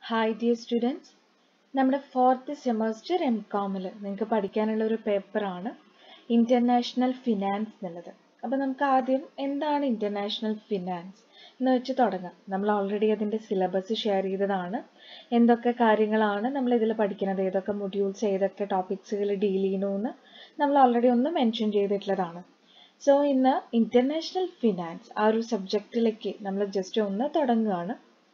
Hi dear students നമ്മുടെ fourth semester M കോമിൽ നിങ്ങൾക്ക് പഠിക്കാനുള്ള ഒരു പേപ്പറാണ് ഇൻ്റർനാഷണൽ ഫിനാൻസ് എന്നുള്ളത് അപ്പോൾ നമുക്ക് ആദ്യം എന്താണ് ഇൻ്റർനാഷണൽ ഫിനാൻസ് എന്ന് വെച്ച് തുടങ്ങാം നമ്മൾ ഓൾറെഡി അതിൻ്റെ സിലബസ് ഷെയർ ചെയ്തതാണ് എന്തൊക്കെ കാര്യങ്ങളാണ് നമ്മൾ ഇതിൽ പഠിക്കുന്നത് ഏതൊക്കെ മൊഡ്യൂൾസ് ഏതൊക്കെ ടോപ്പിക്സുകൾ ഡീൽ ചെയ്യണമെന്ന് നമ്മൾ ഓൾറെഡി ഒന്ന് മെൻഷൻ ചെയ്തിട്ടുള്ളതാണ് സോ ഇന്ന് ഇൻ്റർനാഷണൽ ഫിനാൻസ് ആ ഒരു സബ്ജക്റ്റിലേക്ക് നമ്മൾ ജസ്റ്റ് ഒന്ന് തുടങ്ങുകയാണ്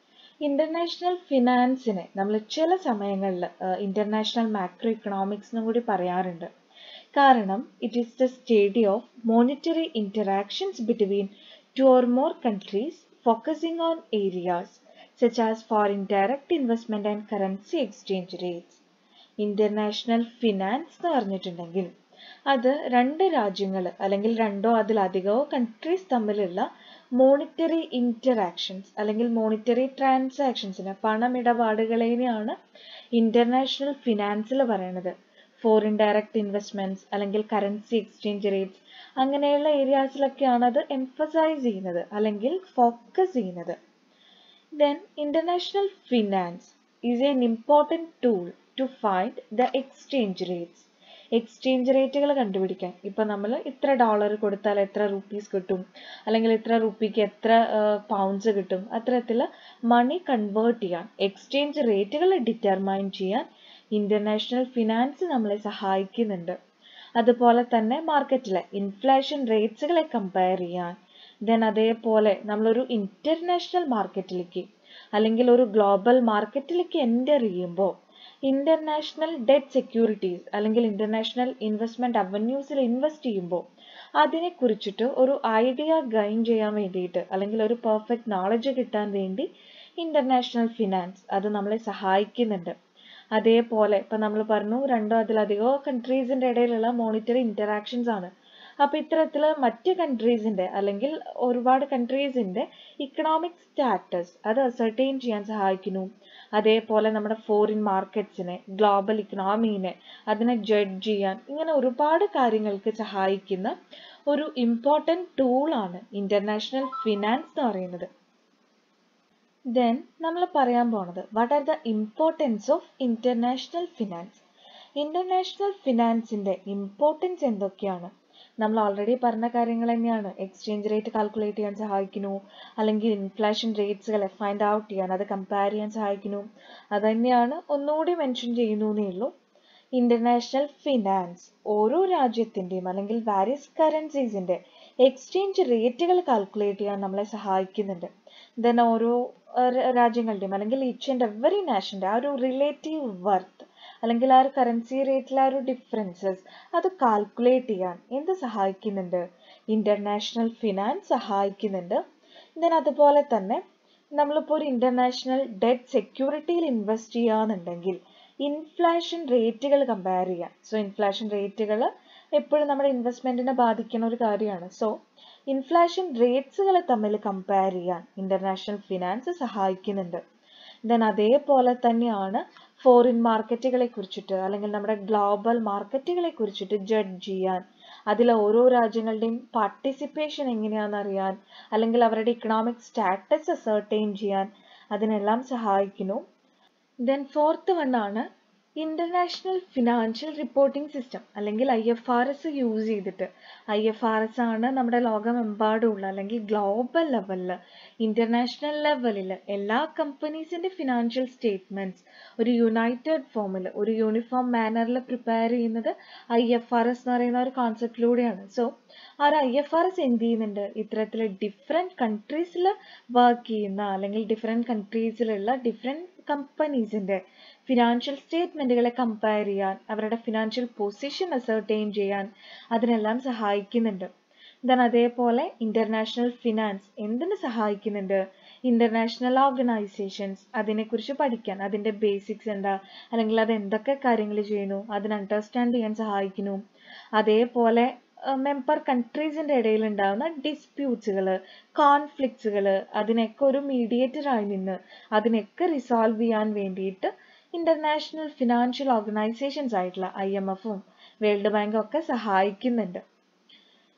ഇന്റർനാഷണൽ ഫിനാൻസിനെ നമ്മൾ ചില സമയങ്ങളിൽ ഇന്റർനാഷണൽ മാക്രോ ഇക്കണോമിക്സ് എന്നും കൂടി പറയാറുണ്ട് കാരണം it is the study of monetary interactions between two or more countries focusing on areas such as foreign direct investment and currency exchange rates. International finance എന്ന് പറഞ്ഞിട്ടുണ്ടെങ്കിൽ അത് രണ്ട് രാജ്യങ്ങൾ അല്ലെങ്കിൽ രണ്ടോ അതിലധികമോ കൺട്രീസ് തമ്മിലുള്ള മോണിറ്ററി ഇന്ററാക്ഷൻസ് അല്ലെങ്കിൽ മോണിറ്ററി ട്രാൻസാക്ഷൻസിന് പണമിടപാടുകളെയാണ് ഇന്റർനാഷണൽ ഫിനാൻസിൽ പറയുന്നത് ഫോറിൻ ഡയറക്റ്റ് ഇൻവെസ്റ്റ്മെന്റ്സ് അല്ലെങ്കിൽ കറൻസി എക്സ്ചേഞ്ച് റേറ്റ്സ് അങ്ങനെയുള്ള ഏരിയാസിലൊക്കെയാണ് അത് എംഫസൈസ് ചെയ്യുന്നത് അല്ലെങ്കിൽ ഫോക്കസ് ചെയ്യുന്നത് then international finance is an important tool to find the exchange rates exchange റേറ്റുകൾ കണ്ടുപിടിക്കാൻ ഇപ്പം നമ്മൾ ഇത്ര ഡോളർ കൊടുത്താൽ എത്ര റുപ്പീസ് കിട്ടും അല്ലെങ്കിൽ ഇത്ര റുപ്പിക്ക് എത്ര പൗണ്ട്സ് കിട്ടും അത്തരത്തിൽ മണി കൺവേർട്ട് ചെയ്യാൻ എക്സ്ചേഞ്ച് റേറ്റുകൾ ഡിറ്റർമൈൻ ചെയ്യാൻ ഇന്റർനാഷണൽ ഫിനാൻസ് നമ്മളെ സഹായിക്കുന്നുണ്ട് അതുപോലെ തന്നെ മാർക്കറ്റിലെ ഇൻഫ്ലേഷൻ റേറ്റ്സുകളെ കമ്പയർ ചെയ്യാൻ ദെൻ അതേപോലെ നമ്മളൊരു ഇന്റർനാഷണൽ മാർക്കറ്റിലേക്ക് അല്ലെങ്കിൽ ഒരു ഗ്ലോബൽ മാർക്കറ്റിലേക്ക് എൻ്റർ ചെയ്യുമ്പോൾ ഇന്റർനാഷണൽ ഡെറ്റ് സെക്യൂരിറ്റീസ് അല്ലെങ്കിൽ ഇന്റർനാഷണൽ ഇൻവെസ്റ്റ്മെന്റ് അവന്യൂസിൽ ഇൻവെസ്റ്റ് ചെയ്യുമ്പോൾ അതിനെ കുറിച്ചിട്ട് ഒരു ഐഡിയ ഗൈൻ ചെയ്യാൻ വേണ്ടിയിട്ട് അല്ലെങ്കിൽ ഒരു പെർഫെക്റ്റ് നോളജ് കിട്ടാൻ വേണ്ടി ഇന്റർനാഷണൽ ഫിനാൻസ് അത് നമ്മളെ സഹായിക്കുന്നുണ്ട് അതേപോലെ ഇപ്പം നമ്മൾ പറഞ്ഞു രണ്ടോ അതിലധികമോ കൺട്രീസിൻ്റെ ഇടയിലുള്ള മോണിറ്ററി ഇന്ററാക്ഷൻസ് ആണ് അപ്പോൾ ഇത്തരത്തിൽ മറ്റ് കൺട്രീസിൻ്റെ അല്ലെങ്കിൽ ഒരുപാട് കൺട്രീസിൻ്റെ ഇക്കണോമിക് സ്റ്റാറ്റസ് അത് അസർട്ടൈൻ ചെയ്യാൻ സഹായിക്കുന്നു അതേപോലെ നമ്മുടെ ഫോറിൻ മാർക്കറ്റ്സിനെ ഗ്ലോബൽ ഇക്കണോമീനെ അതിനെ ജഡ്ജ് ചെയ്യാൻ ഇങ്ങനെ ഒരുപാട് കാര്യങ്ങൾക്ക് സഹായിക്കുന്ന ഒരു ഇമ്പോർട്ടൻറ്റ് ടൂളാണ് ഇൻ്റർനാഷണൽ ഫിനാൻസ് എന്ന് പറയുന്നത് ദെൻ നമ്മൾ പറയാൻ പോണത് what are the importance of international finance international ഫിനാൻസിന്റെ ഇമ്പോർട്ടൻസ് എന്തൊക്കെയാണ് നമ്മൾ ഓൾറെഡി പറഞ്ഞ കാര്യങ്ങൾ തന്നെയാണ് എക്സ്ചേഞ്ച് റേറ്റ് കാൽക്കുലേറ്റ് ചെയ്യാൻ സഹായിക്കുന്നു അല്ലെങ്കിൽ ഇൻഫ്ലേഷൻ റേറ്റ്സുകളെ ഫൈൻഡ് ഔട്ട് ചെയ്യാൻ അത് കമ്പയർ ചെയ്യാൻ സഹായിക്കുന്നു അത് തന്നെയാണ് ഒന്നുകൂടി മെൻഷൻ ചെയ്യുന്നു എന്നേ ഉള്ളൂ ഇന്റർനാഷണൽ ഫിനാൻസ് ഓരോ രാജ്യത്തിൻ്റെയും അല്ലെങ്കിൽ വാരിയസ് കറൻസീസിൻ്റെ എക്സ്ചേഞ്ച് റേറ്റുകൾ കാൽക്കുലേറ്റ് ചെയ്യാൻ നമ്മളെ സഹായിക്കുന്നുണ്ട് ദെൻ ഓരോ രാജ്യങ്ങളുടെയും അല്ലെങ്കിൽ ഈച്ച് ആൻഡ് എവറി നാഷൻ്റെ ആ ഒരു റിലേറ്റീവ് വർത്ത് അല്ലെങ്കിൽ ആ ഒരു കറൻസി റേറ്റിലെ ആ ഒരു ഡിഫറൻസസ് അത് കാൽക്കുലേറ്റ് ചെയ്യാൻ എന്ത് സഹായിക്കുന്നുണ്ട് ഇന്റർനാഷണൽ ഫിനാൻസ് സഹായിക്കുന്നുണ്ട് ദെൻ അതുപോലെ തന്നെ നമ്മളിപ്പോൾ ഒരു ഇന്റർനാഷണൽ ഡെറ്റ് സെക്യൂരിറ്റിയിൽ ഇൻവെസ്റ്റ് ചെയ്യുകയാണെന്നുണ്ടെങ്കിൽ ഇൻഫ്ലേഷൻ റേറ്റുകൾ കമ്പയർ ചെയ്യാൻ സോ ഇൻഫ്ലേഷൻ റേറ്റുകൾ എപ്പോഴും നമ്മുടെ ഇൻവെസ്റ്റ്മെന്റിനെ ബാധിക്കുന്ന ഒരു കാര്യമാണ് സോ ഇൻഫ്ലേഷൻ റേറ്റ്സുകൾ തമ്മിൽ കമ്പയർ ചെയ്യാൻ ഇന്റർനാഷണൽ ഫിനാൻസ് സഹായിക്കുന്നുണ്ട് ദെൻ അതേപോലെ തന്നെയാണ് ഫോറിൻ മാർക്കറ്റുകളെ കുറിച്ചിട്ട് അല്ലെങ്കിൽ നമ്മുടെ ഗ്ലോബൽ മാർക്കറ്റുകളെ കുറിച്ചിട്ട് ജഡ്ജ് ചെയ്യാൻ അതിലെ ഓരോ രാജ്യങ്ങളുടെയും പാർട്ടിസിപ്പേഷൻ എങ്ങനെയാണെന്ന് അറിയാൻ അല്ലെങ്കിൽ അവരുടെ ഇക്കണോമിക് സ്റ്റാറ്റസ് അസർട്ടൈൻ ചെയ്യാൻ അതിനെല്ലാം സഹായിക്കുന്നു ദെൻ ഫോർത്ത് വൺ ആണ് ഇന്റർനാഷണൽ ഫിനാൻഷ്യൽ റിപ്പോർട്ടിംഗ് സിസ്റ്റം അല്ലെങ്കിൽ I F R S use ചെയ്തിട്ട് ഐ എഫ് ആർ എസ് ആണ് നമ്മുടെ ലോകമെമ്പാടുമുള്ള അല്ലെങ്കിൽ ഗ്ലോബൽ ലെവലിൽ ഇന്റർനാഷണൽ ലെവലിൽ എല്ലാ കമ്പനീസിന്റെ ഫിനാൻഷ്യൽ സ്റ്റേറ്റ്മെന്റ്സ് ഒരു യുണൈറ്റഡ് ഫോമിൽ ഒരു യൂണിഫോം മാനറിൽ പ്രിപ്പയർ ചെയ്യുന്നത് ഐ എഫ് ആർ എസ് എന്ന് പറയുന്ന ഒരു കോൺസെപ്റ്റിലൂടെയാണ് സോ ആ ഒരു ഐ എഫ് ആർ എസ് എന്ത് ചെയ്യുന്നുണ്ട് ഇത്തരത്തിൽ ഡിഫറെൻറ്റ് കൺട്രീസിൽ വർക്ക് ചെയ്യുന്ന അല്ലെങ്കിൽ ഡിഫറെൻറ്റ് കൺട്രീസിലുള്ള ഡിഫറെൻറ്റ് കമ്പനീസിൻ്റെ ഫിനാൻഷ്യൽ സ്റ്റേറ്റ്മെൻറ്റുകളെ കമ്പയർ ചെയ്യാൻ അവരുടെ ഫിനാൻഷ്യൽ പൊസിഷൻ അസർട്ടൈൻ ചെയ്യാൻ അതിനെല്ലാം സഹായിക്കുന്നുണ്ട് ദെൻ അതേപോലെ ഇന്റർനാഷണൽ ഫിനാൻസ് എന്തിനു സഹായിക്കുന്നുണ്ട് ഇന്റർനാഷണൽ ഓർഗനൈസേഷൻസ് അതിനെക്കുറിച്ച് പഠിക്കാൻ അതിൻ്റെ ബേസിക്സ് എന്താ അല്ലെങ്കിൽ അത് എന്തൊക്കെ കാര്യങ്ങൾ ചെയ്യുന്നു അതിന് അണ്ടർസ്റ്റാൻഡ് ചെയ്യാൻ സഹായിക്കുന്നു അതേപോലെ മെമ്പർ കൺട്രീസിൻ്റെ ഇടയിൽ ഉണ്ടാകുന്ന ഡിസ്പ്യൂട്ട്സുകൾ കോൺഫ്ലിക്ട്സുകൾ അതിനൊക്കെ ഒരു മീഡിയേറ്റർ ആയി നിന്ന് അതിനൊക്കെ റിസോൾവ് ചെയ്യാൻ വേണ്ടിയിട്ട് ഇന്റർനാഷണൽ ഫിനാൻഷ്യൽ ഓർഗനൈസേഷൻസ് ആയിട്ടുള്ള ഐ എം എഫും വേൾഡ് ബാങ്കും ഒക്കെ സഹായിക്കുന്നുണ്ട്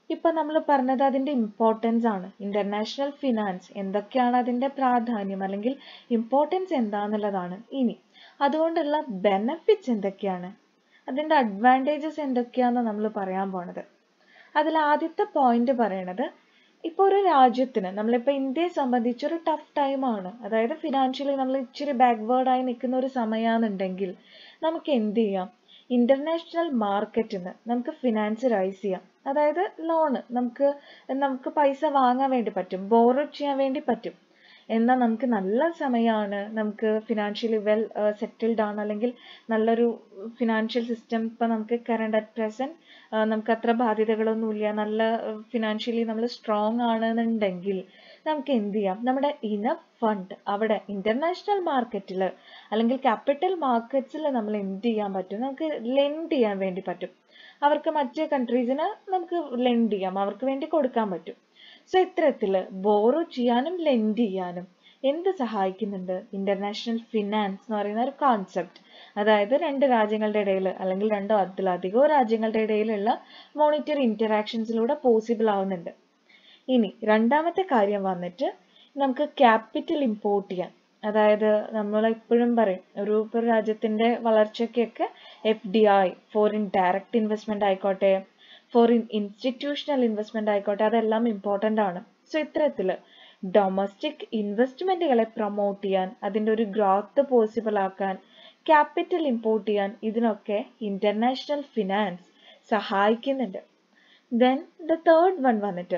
ഇപ്പൊ നമ്മൾ പറഞ്ഞത് അതിന്റെ ഇമ്പോർട്ടൻസ് ആണ് ഇന്റർനാഷണൽ ഫിനാൻസ് എന്തൊക്കെയാണ് അതിന്റെ പ്രാധാന്യം അല്ലെങ്കിൽ ഇമ്പോർട്ടൻസ് എന്താന്നുള്ളതാണ് ഇനി അതുകൊണ്ടുള്ള ബെനഫിറ്റ്സ് എന്തൊക്കെയാണ് അതിന്റെ അഡ്വാൻറ്റേജസ് എന്തൊക്കെയാന്ന് നമ്മൾ പറയാൻ പോണത് അതിൽ ആദ്യത്തെ പോയിന്റ് പറയണത് ഇപ്പൊ ഒരു രാജ്യത്തിന് നമ്മളിപ്പോ ഇന്ത്യയെ സംബന്ധിച്ച് ഒരു ടഫ് ടൈമാണ് അതായത് ഫിനാൻഷ്യലി നമ്മൾ ഇച്ചിരി ബാക്ക്വേർഡ് ആയി നിൽക്കുന്ന ഒരു സമയമാണെന്നുണ്ടെങ്കിൽ നമുക്ക് എന്ത് ചെയ്യാം ഇന്റർനാഷണൽ മാർക്കറ്റിൽ നിന്ന് നമുക്ക് ഫിനാൻസ് റൈസ് ചെയ്യാം അതായത് ലോണ് നമുക്ക് നമുക്ക് പൈസ വാങ്ങാൻ വേണ്ടി പറ്റും ബോറോ ചെയ്യാൻ വേണ്ടി പറ്റും എന്നാൽ നമുക്ക് നല്ല സമയമാണ് നമുക്ക് ഫിനാൻഷ്യലി വെൽ സെറ്റിൽഡ് ആണ് അല്ലെങ്കിൽ നല്ലൊരു ഫിനാൻഷ്യൽ സിസ്റ്റം ഇപ്പം നമുക്ക് കറണ്ട് അറ്റ് പ്രസന്റ് നമുക്ക് അത്ര ബാധ്യതകളൊന്നുമില്ല നല്ല ഫിനാൻഷ്യലി നമ്മൾ സ്ട്രോങ് ആണെന്നുണ്ടെങ്കിൽ നമുക്ക് എന്ത് ചെയ്യാം നമ്മുടെ ഇനഫ് ഫണ്ട് അവിടെ ഇന്റർനാഷണൽ മാർക്കറ്റിൽ അല്ലെങ്കിൽ ക്യാപിറ്റൽ മാർക്കറ്റ്സിൽ നമ്മൾ എന്ത് ചെയ്യാൻ പറ്റും നമുക്ക് ലെൻഡ് ചെയ്യാൻ വേണ്ടി പറ്റും അവർക്ക് മറ്റ് കൺട്രീസിന് നമുക്ക് ലെൻഡ് ചെയ്യാം അവർക്ക് വേണ്ടി കൊടുക്കാൻ പറ്റും സോ ഇത്തരത്തില് ബോറോ ചെയ്യാനും ലെൻഡ് ചെയ്യാനും എന്ത് സഹായിക്കുന്നുണ്ട് ഇന്റർനാഷണൽ ഫിനാൻസ് എന്ന് പറയുന്ന ഒരു കോൺസെപ്റ്റ് അതായത് രണ്ട് രാജ്യങ്ങളുടെ ഇടയിൽ അല്ലെങ്കിൽ രണ്ടോ അതിലധികമോ രാജ്യങ്ങളുടെ ഇടയിലുള്ള മോണിറ്ററി ഇന്ററാക്ഷൻസിലൂടെ പോസിബിൾ ആവുന്നുണ്ട് ഇനി രണ്ടാമത്തെ കാര്യം വന്നിട്ട് നമുക്ക് ക്യാപിറ്റൽ ഇമ്പോർട്ട് ചെയ്യാം അതായത് നമ്മൾ എപ്പോഴും പറയും ഒരു ഇപ്പൊ രാജ്യത്തിന്റെ വളർച്ചയ്ക്കൊക്കെ F D I foreign direct investment ആയിക്കോട്ടെ ഫോറിൻ ഇൻസ്റ്റിറ്റ്യൂഷണൽ ഇൻവെസ്റ്റ്മെന്റ് ആയിക്കോട്ടെ അതെല്ലാം ഇമ്പോർട്ടന്റ് ആണ് സോ ഇത്തരത്തില് ഡൊമസ്റ്റിക് ഇൻവെസ്റ്റ്മെന്റുകളെ പ്രൊമോട്ട് ചെയ്യാൻ അതിന്റെ ഒരു ഗ്രോത്ത് പോസിബിൾ ആക്കാൻ ക്യാപിറ്റൽ ഇമ്പോർട്ട് ചെയ്യാൻ ഇതിനൊക്കെ ഇന്റർനാഷണൽ ഫിനാൻസ് സഹായിക്കുന്നുണ്ട് ദെൻ ദ തേർഡ് വൺ വന്നിട്ട്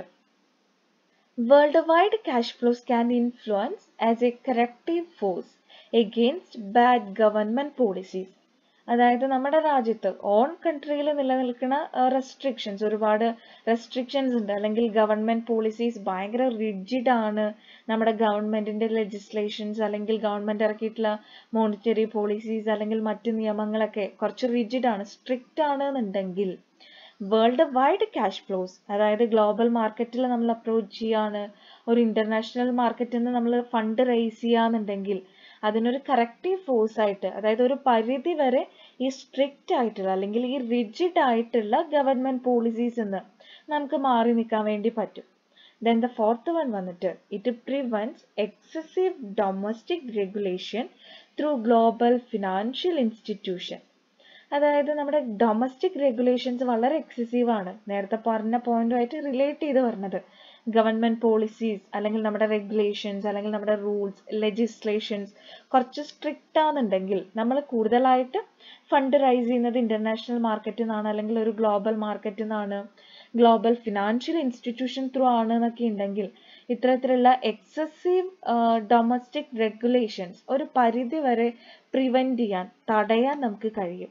world wide cash flows can influence as a corrective force against bad government policies അതായത് നമ്മുടെ രാജ്യത്ത് ഓൺ കൺട്രിയിൽ നിലനിൽക്കുന്ന റെസ്ട്രിക്ഷൻസ് ഒരുപാട് റെസ്ട്രിക്ഷൻസ് ഉണ്ട് അല്ലെങ്കിൽ ഗവൺമെന്റ് പോളിസീസ് ഭയങ്കര റിജിഡ് ആണ് നമ്മുടെ ഗവൺമെന്റിന്റെ ലെജിസ്ലേഷൻസ് അല്ലെങ്കിൽ ഗവൺമെന്റ് ഇറക്കിയിട്ടുള്ള മോണിറ്ററി പോളിസീസ് അല്ലെങ്കിൽ മറ്റ് നിയമങ്ങളൊക്കെ കുറച്ച് റിജിഡ് ആണ് സ്ട്രിക്റ്റ് ആണ് എന്നുണ്ടെങ്കിൽ വേൾഡ് വൈഡ് ക്യാഷ് ഫ്ലോസ് അതായത് ഗ്ലോബൽ മാർക്കറ്റിൽ നമ്മൾ അപ്രോച്ച് ചെയ്യാണ് ഒരു ഇന്റർനാഷണൽ മാർക്കറ്റിൽ നിന്ന് നമ്മൾ ഫണ്ട് റേസ് ചെയ്യാന്നുണ്ടെങ്കിൽ അതിനൊരു കറക്റ്റീവ് ഫോഴ്സ് ആയിട്ട് അതായത് ഒരു പരിധി വരെ ഈ സ്ട്രിക്റ്റ് ആയിട്ടുള്ള അല്ലെങ്കിൽ ഈ റിജിഡ് ആയിട്ടുള്ള ഗവൺമെന്റ് പോളിസീസ് എന്ന് നമുക്ക് മാറി നിൽക്കാൻ വേണ്ടി പറ്റും ദെൻ ദ ഫോർത്ത് വൺ വന്നിട്ട് it prevents excessive domestic regulation through global financial institution അതായത് നമ്മുടെ ഡൊമസ്റ്റിക് റെഗുലേഷൻസ് വളരെ എക്സസീവ് ആണ് നേരത്തെ പറഞ്ഞ പോയിന്റുമായിട്ട് റിലേറ്റ് ചെയ്ത് പറഞ്ഞത് ഗവൺമെന്റ് പോളിസീസ് അല്ലെങ്കിൽ നമ്മുടെ റെഗുലേഷൻസ് അല്ലെങ്കിൽ നമ്മുടെ റൂൾസ് ലെജിസ്ലേഷൻസ് കുറച്ച് സ്ട്രിക്റ്റ് ആണെന്നുണ്ടെങ്കിൽ നമ്മൾ കൂടുതലായിട്ട് ഫണ്ട് റൈസ് ചെയ്യുന്നത് ഇന്റർനാഷണൽ മാർക്കറ്റിൽ നിന്നാണ് അല്ലെങ്കിൽ ഒരു ഗ്ലോബൽ മാർക്കറ്റിൽ നിന്നാണ് ഗ്ലോബൽ ഫിനാൻഷ്യൽ ഇൻസ്റ്റിറ്റ്യൂഷൻ ത്രൂ ആണ് എന്നൊക്കെ ഉണ്ടെങ്കിൽ ഇത്തരത്തിലുള്ള എക്സസീവ് ഡൊമസ്റ്റിക് റെഗുലേഷൻസ് ഒരു പരിധി വരെ പ്രിവെന്റ് ചെയ്യാൻ തടയാൻ നമുക്ക് കഴിയും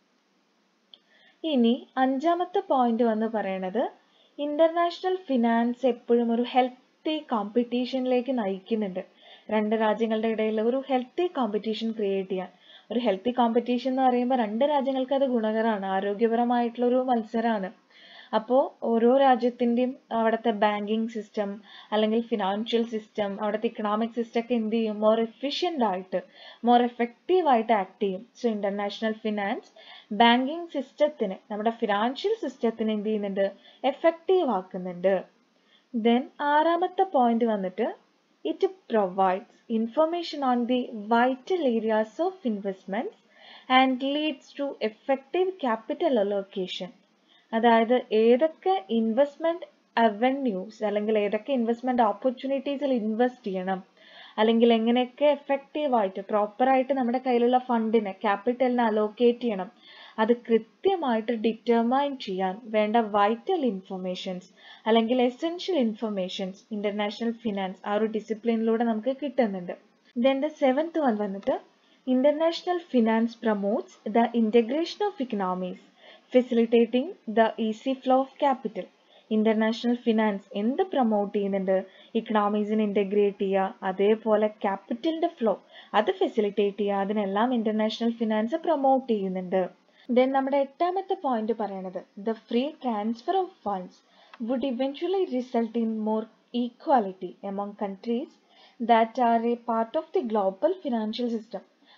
ഇനി അഞ്ചാമത്തെ പോയിന്റ് വന്ന് പറയണത് ഇന്റർനാഷണൽ ഫിനാൻസ് എപ്പോഴും ഒരു ഹെൽത്തി കോമ്പറ്റീഷനിലേക്ക് നയിക്കുന്നുണ്ട് രണ്ട് രാജ്യങ്ങളുടെ ഇടയിൽ ഒരു ഹെൽത്തി കോമ്പറ്റീഷൻ ക്രിയേറ്റ് ചെയ്യാൻ ഒരു ഹെൽത്തി കോമ്പറ്റീഷൻ എന്ന് പറയുമ്പോൾ രണ്ട് രാജ്യങ്ങൾക്ക് അത് ഗുണകരമാണ് ആരോഗ്യപരമായിട്ടുള്ള ഒരു മത്സരമാണ് അപ്പോൾ ഓരോ രാജ്യത്തിൻ്റെയും അവിടുത്തെ ബാങ്കിങ് സിസ്റ്റം അല്ലെങ്കിൽ ഫിനാൻഷ്യൽ സിസ്റ്റം അവിടുത്തെ ഇക്കണോമിക് സിസ്റ്റം ഒക്കെ എന്ത് ചെയ്യും മോർ എഫിഷ്യൻ്റ് ആയിട്ട് മോർ എഫക്റ്റീവ് ആയിട്ട് ആക്ട് ചെയ്യും സോ ഇന്റർനാഷണൽ ഫിനാൻസ് ബാങ്കിങ് സിസ്റ്റത്തിന് നമ്മുടെ ഫിനാൻഷ്യൽ സിസ്റ്റത്തിന് എന്ത് ചെയ്യുന്നുണ്ട് എഫക്റ്റീവ് ആക്കുന്നുണ്ട് ദെൻ ആറാമത്തെ പോയിന്റ് വന്നിട്ട് it provides information on the vital areas of investments and leads to effective capital allocation അതായത് ഏതൊക്കെ ഇൻവെസ്റ്റ്മെന്റ് അവന്യൂസ് അല്ലെങ്കിൽ ഏതൊക്കെ ഇൻവെസ്റ്റ്മെന്റ് ഓപ്പർച്യൂണിറ്റീസിൽ ഇൻവെസ്റ്റ് ചെയ്യണം അല്ലെങ്കിൽ എങ്ങനെയൊക്കെ എഫക്റ്റീവ് ആയിട്ട് പ്രോപ്പർ ആയിട്ട് നമ്മുടെ കയ്യിലുള്ള ഫണ്ടിനെ ക്യാപിറ്റലിനെ അലോക്കേറ്റ് ചെയ്യണം അത് കൃത്യമായിട്ട് ഡിറ്റർമൈൻ ചെയ്യാൻ വേണ്ട വൈറ്റൽ ഇൻഫർമേഷൻസ് അല്ലെങ്കിൽ എസെൻഷ്യൽ ഇൻഫർമേഷൻസ് ഇന്റർനാഷണൽ ഫിനാൻസ് ആ ഒരു ഡിസിപ്ലിനിലൂടെ നമുക്ക് കിട്ടുന്നുണ്ട് ദെൻ ദ സെവൻത് വൺ വന്നിട്ട് international finance promotes the integration of economies facilitating the easy flow of capital international finance എന്ത് പ്രൊമോട്ട് ചെയ്യുന്നുണ്ട് ഇക്കണോമീസിനെ ഇന്റഗ്രേറ്റ് ചെയ്യുക അതേപോലെ ക്യാപിറ്റലിന്റെ ഫ്ലോ അത് ഫെസിലിറ്റേറ്റ് ചെയ്യുക അതിനെല്ലാം ഇന്റർനാഷണൽ ഫിനാൻസ് പ്രൊമോട്ട് ചെയ്യുന്നുണ്ട് ദെൻ നമ്മുടെ എട്ടാമത്തെ പോയിന്റ് പറയണത് the free transfer of funds would eventually result in more equality among countries that are a part of the global financial system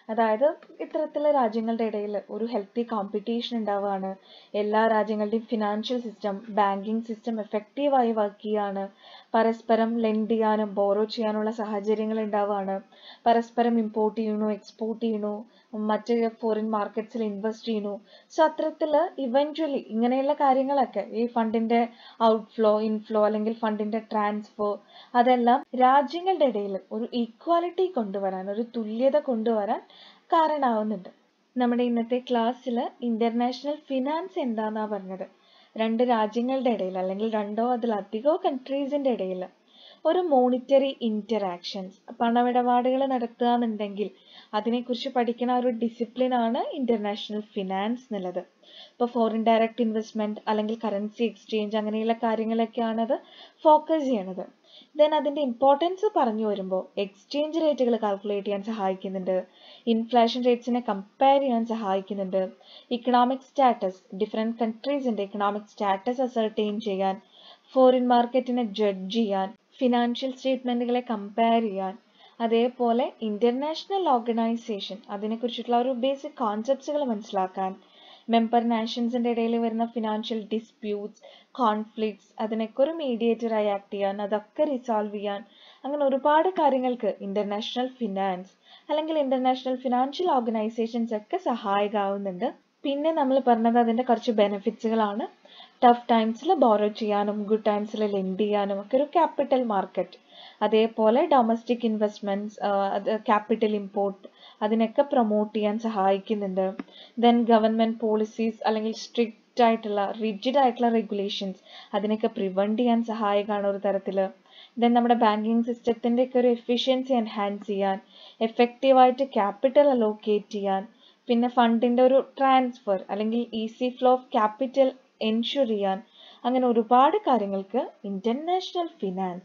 അതായത് ഇത്തരത്തിലുള്ള രാജ്യങ്ങളുടെ ഇടയിൽ ഒരു ഹെൽത്തി കോമ്പറ്റീഷൻ ഉണ്ടാവുകയാണ് എല്ലാ രാജ്യങ്ങളുടെയും ഫിനാൻഷ്യൽ സിസ്റ്റം ബാങ്കിങ് സിസ്റ്റം എഫക്റ്റീവായി വർക്ക് ചെയ്യുകയാണ് പരസ്പരം ലെൻഡ് ചെയ്യാനും ബോറോ ചെയ്യാനുള്ള സാഹചര്യങ്ങൾ ഉണ്ടാവുകയാണ് പരസ്പരം ഇമ്പോർട്ട് ചെയ്യണു എക്സ്പോർട്ട് ചെയ്യണു മറ്റ് ഫോറിൻ മാർക്കറ്റ്സിൽ ഇൻവെസ്റ്റ് ചെയ്യണു സോ അത്തരത്തിൽ ഇവഞ്ച്വലി ഇങ്ങനെയുള്ള കാര്യങ്ങളൊക്കെ ഈ ഫണ്ടിന്റെ ഔട്ട്ഫ്ലോ ഇൻഫ്ലോ അല്ലെങ്കിൽ ഫണ്ടിന്റെ ട്രാൻസ്ഫർ അതെല്ലാം രാജ്യങ്ങളുടെ ഇടയിൽ ഒരു ഈക്വാലിറ്റി കൊണ്ടുവരാൻ ഒരു തുല്യത കൊണ്ടുവരാൻ കാരണമാവുന്നുണ്ട് നമ്മുടെ ഇന്നത്തെ ക്ലാസ്സിൽ ഇന്റർനാഷണൽ ഫിനാൻസ് എന്താന്നാ പറഞ്ഞത് രണ്ട് രാജ്യങ്ങളുടെ ഇടയിൽ അല്ലെങ്കിൽ രണ്ടോ അതിലധികമോ കൺട്രീസിന്റെ ഇടയിൽ ഒരു മോണിറ്ററി ഇന്ററാക്ഷൻസ് പണമിടപാടുകൾ നടത്തുക എന്നുണ്ടെങ്കിൽ അതിനെക്കുറിച്ച് പഠിക്കുന്ന ഒരു ഡിസിപ്ലിൻ ആണ് ഇന്റർനാഷണൽ ഫിനാൻസ് എന്നുള്ളത് ഇപ്പോൾ ഫോറിൻ ഡയറക്റ്റ് ഇൻവെസ്റ്റ്മെന്റ് അല്ലെങ്കിൽ കറൻസി എക്സ്ചേഞ്ച് അങ്ങനെയുള്ള കാര്യങ്ങളൊക്കെയാണ് അത് ഫോക്കസ് ചെയ്യണത് ദെൻ അതിന്റെ ഇമ്പോർട്ടൻസ് പറഞ്ഞു വരുമ്പോൾ എക്സ്ചേഞ്ച് റേറ്റുകൾ കാൽക്കുലേറ്റ് ചെയ്യാൻ സഹായിക്കുന്നുണ്ട് ഇൻഫ്ലേഷൻ റേറ്റ്സിനെ കമ്പയർ ചെയ്യാൻ സഹായിക്കുന്നുണ്ട് ഇക്കണോമിക് സ്റ്റാറ്റസ് ഡിഫറെൻറ്റ് കൺട്രീസിന്റെ ഇക്കണോമിക് സ്റ്റാറ്റസ് അസർട്ടെയിൻ ചെയ്യാൻ ഫോറിൻ മാർക്കറ്റിനെ ജഡ്ജ് ചെയ്യാൻ ഫിനാൻഷ്യൽ സ്റ്റേറ്റ്മെന്റുകളെ കമ്പയർ ചെയ്യാൻ അതേപോലെ ഇന്റർനാഷണൽ ഓർഗനൈസേഷൻ അതിനെക്കുറിച്ചിട്ടുള്ള ഒരു ബേസിക് കോൺസെപ്റ്റ്സുകൾ മനസ്സിലാക്കാൻ മെമ്പർ നാഷൻസിന്റെ ഇടയിൽ വരുന്ന ഫിനാൻഷ്യൽ ഡിസ്പ്യൂട്ട്സ് കോൺഫ്ലിക്ട്സ് അതിനൊക്കെ ഒരു മീഡിയേറ്ററായി ആക്ട് ചെയ്യാൻ അതൊക്കെ റിസോൾവ് ചെയ്യാൻ അങ്ങനെ ഒരുപാട് കാര്യങ്ങൾക്ക് ഇന്റർനാഷണൽ ഫിനാൻസ് അല്ലെങ്കിൽ ഇന്റർനാഷണൽ ഫിനാൻഷ്യൽ ഓർഗനൈസേഷൻസ് ഒക്കെ സഹായകമാവുന്നുണ്ട് പിന്നെ നമ്മൾ പറഞ്ഞത് അതിന്റെ കുറച്ച് ബെനിഫിറ്റ്സുകളാണ് ടഫ് ടൈംസിൽ ബോറോ ചെയ്യാനും ഗുഡ് ടൈംസിൽ ലെൻഡ് ചെയ്യാനും ഒക്കെ ഒരു ക്യാപിറ്റൽ മാർക്കറ്റ് അതേപോലെ ഡൊമസ്റ്റിക് ഇൻവെസ്റ്റ്മെന്റ്സ് അത് ക്യാപിറ്റൽ ഇമ്പോർട്ട് അതിനൊക്കെ പ്രൊമോട്ട് ചെയ്യാൻ സഹായിക്കുന്നുണ്ട് ദെൻ ഗവൺമെന്റ് പോളിസീസ് അല്ലെങ്കിൽ സ്ട്രിക്റ്റ് ആയിട്ടുള്ള റിജിഡ് ആയിട്ടുള്ള റെഗുലേഷൻസ് അതിനൊക്കെ പ്രിവെന്റ് ചെയ്യാൻ സഹായകമാണ് ഒരു തരത്തിൽ ദെൻ നമ്മുടെ ബാങ്കിങ് സിസ്റ്റത്തിന്റെ ഒക്കെ ഒരു എഫിഷ്യൻസി എൻഹാൻസ് ചെയ്യാൻ എഫക്റ്റീവായിട്ട് ക്യാപിറ്റൽ അലോക്കേറ്റ് ചെയ്യാൻ പിന്നെ ഫണ്ടിന്റെ ഒരു ട്രാൻസ്ഫർ അല്ലെങ്കിൽ easy flow of capital ensure ചെയ്യാൻ അങ്ങനെ ഒരുപാട് കാര്യങ്ങൾക്ക് ഇന്റർനാഷണൽ ഫിനാൻസ്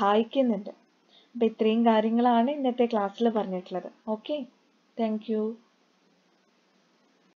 സഹായിക്കുന്നുണ്ട് അപ്പം ഇത്രയും കാര്യങ്ങളാണ് ഇന്നത്തെ ക്ലാസ്സിൽ പറഞ്ഞിട്ടുള്ളത് ഓക്കെ താങ്ക് യു